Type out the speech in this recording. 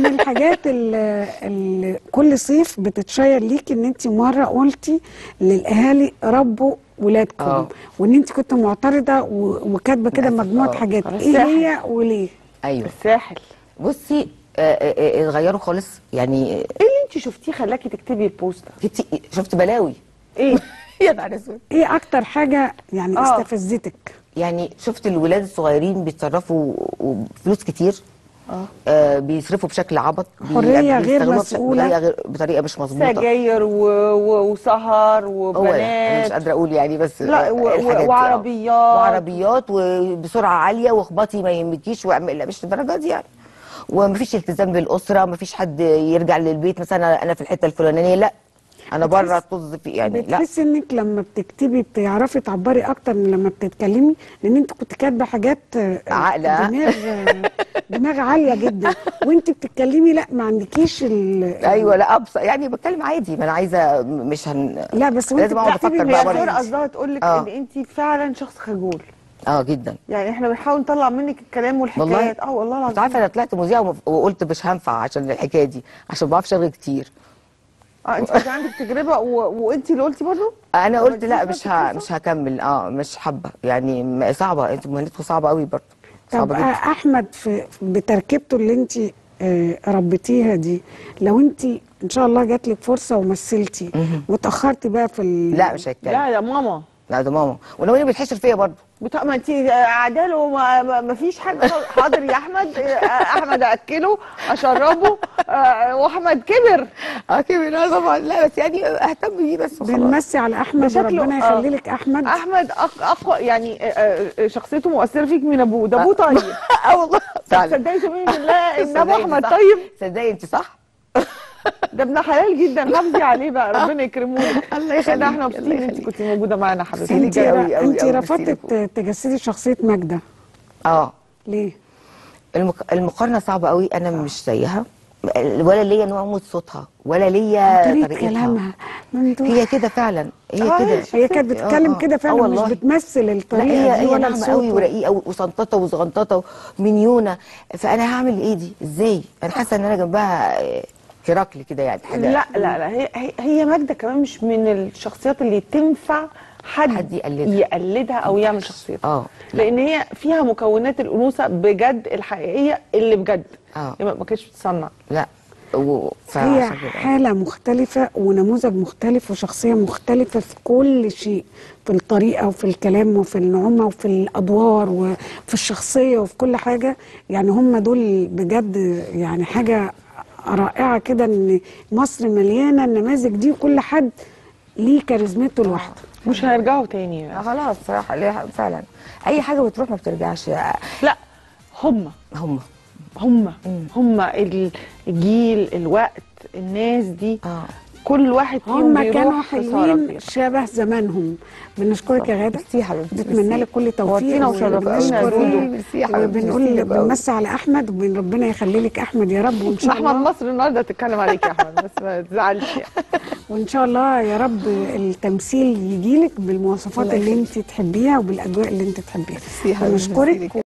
من الحاجات اللي, اللي كل صيف بتتشير ليكي ان انت مره قلتي للاهالي ربوا ولادكم آه. وان انت كنت معترضه و- وكاتبه كده للأسف، مجموعه آه. حاجات على ايه الساحل. هي وليه ايوه الساحل بصي آه، آه، آه، اتغيروا خالص يعني ايه اللي انت شفتيه خلاكي تكتبي البوست ده؟ كتي- شفت بلاوي ايه يا نهار اسود ايه اكتر حاجه يعني آه. استفزتك يعني شفت الولاد الصغيرين بيتصرفوا فلوس كتير اه آه بيصرفوا بشكل عبط بي- حرية غير بيستغلوها بش- مسؤولة. بطريقه غير بطريقه مش مظبوطه سجاير و... و... وسهر هو ده، انا مش وبنات قادره اقول يعني بس لا، آه، و- و- الحاجات دي، آه. وعربيات. وعربيات وبسرعه عاليه واخبطي ما يهمكيش واعمل لا مش الدرجات دي يعني ومفيش التزام بالاسره مفيش حد يرجع للبيت مثلا انا في الحته الفلانيه لا انا بره طز في يعني لا بتحسي انك لما بتكتبي بتعرفي تعبري اكتر من لما بتتكلمي لان انت كنت كاتبه حاجات آه، عاقلة. دماغ آه، دماغ عاليه جدا وانت بتتكلمي لا ما عندكيش ال ايوه لا ابسط يعني بتكلم عادي ما انا عايزه مش هن لا بس وانت لازم اقعد بتكتبي افكر مش بقى هي بره ساره فارقة. قصدها تقول لك آه. ان انت فعلا شخص خجول اه جدا يعني احنا بنحاول نطلع منك الكلام والحكايات اه والله انت العظيم عارفه انا طلعت مذيعه ومف- وقلت مش هنفع عشان الحكايه دي عشان ما بعرفش ارغي كتير اه انت كان عندك تجربه و... وانت اللي قلتي برضه انا ما قلت لا قلتيش مش نفس ه... القصة؟ مش هكمل اه مش حابه يعني م- صعبه انتوا مهنتكم صعبه قوي برضه طب صعبه آه، جدا احمد في بتركيبته اللي انت آه، ربيتيها دي لو انت ان شاء الله جات لك فرصه ومثلتي وتاخرتي بقى في ال... لا مش هيتكلم لا يا ماما لا ده ماما ولو اني بيتحشر فيا برضه بتا... ما انت قاعده له ما... ما... ما فيش حاجه خالص. حاضر يا احمد آه، احمد اكله اشربه آه، واحمد كبر اه كبير اه طبعا لا بس يعني اهتم بيه بس وخلاص بنمسي على احمد بشكله- وربنا آه. يخلي لك احمد احمد أق... اقوى يعني آه، آه، شخصيته مؤثره فيك من ابوه ده ابوه طيب اه والله فعلا تصدقي تؤمني بالله ان ابو صدقي احمد صح. طيب صدقي انت صح ده ابن حلال جدا حافظي عليه بقى ربنا يكرمه لك الله يخليك، احنا الله مبسوطين ان انت يخليك. كنت موجوده معانا حبيبتي ميرسي انت ليك أوي أوي انت أوي، رفضتي ميرسي لكم. ت- تجسدي شخصيه ماجده اه ليه؟ المق... المقارنه صعبه قوي انا مش زيها ولا ليا نوع صوتها ولا ليا طريقه طريقتها كلامها ممدوح هي كده فعلا هي آه، كده هي كانت بتتكلم آه، آه. كده آه فعلا مش والله. بتمثل لا الطريقه هي دي هي ولا ناعمه قوي الصوت ورقيقه وصنططه وزغنططه ومنيونه فانا هعمل ايه دي ازاي انا حاسه ان انا جنبها آه، هرقل كده يعني حاجه لا لا لا هي هي- هي ماجده كمان مش من الشخصيات اللي تنفع حد, حد يقلدها. يقلدها او يعمل شخصيتها اه لان هي فيها مكونات الانوثه بجد الحقيقيه اللي بجد اه هي ما ما كانتش بتصنع لا و... هي فعشان كده. حالة مختلفة ونموذج مختلف وشخصية مختلفة في كل شيء في الطريقة وفي الكلام وفي النعومة وفي الأدوار وفي الشخصية وفي كل حاجة يعني هم دول بجد يعني حاجة رائعة كده إن مصر مليانة النماذج دي وكل حد ليه كاريزمته لوحده مش هيرجعوا تاني آه، خلاص صراحه ليه- فعلا اي حاجه بتروح ما بترجعش لا هم هم هم هم الجيل الوقت الناس دي اه كل واحد فيهم هم كانوا بيروح خسارة حلوين كبيرة. شبه زمانهم بنشكرك يا غادة ميرسي يا حبيبتي بنتمنى ميرسي. لك كل توفيق نورتينا وشرفتينا يا وبنشكر- دودو. ميرسي يا حبيبتي، ميرسي وبنقول لك أوي. بنمسي على احمد وربنا يخلي لك احمد يا رب وان شاء احمد الله مصر النهارده تتكلم عليك يا احمد بس ما تزعلش يعني وان شاء الله يا رب التمثيل يجيلك بالمواصفات الله اللي يخليك. انت تحبيها وبالاجواء اللي انت تحبيها ميرسي يا حبيبتي، ميرسي بنشكرك لك.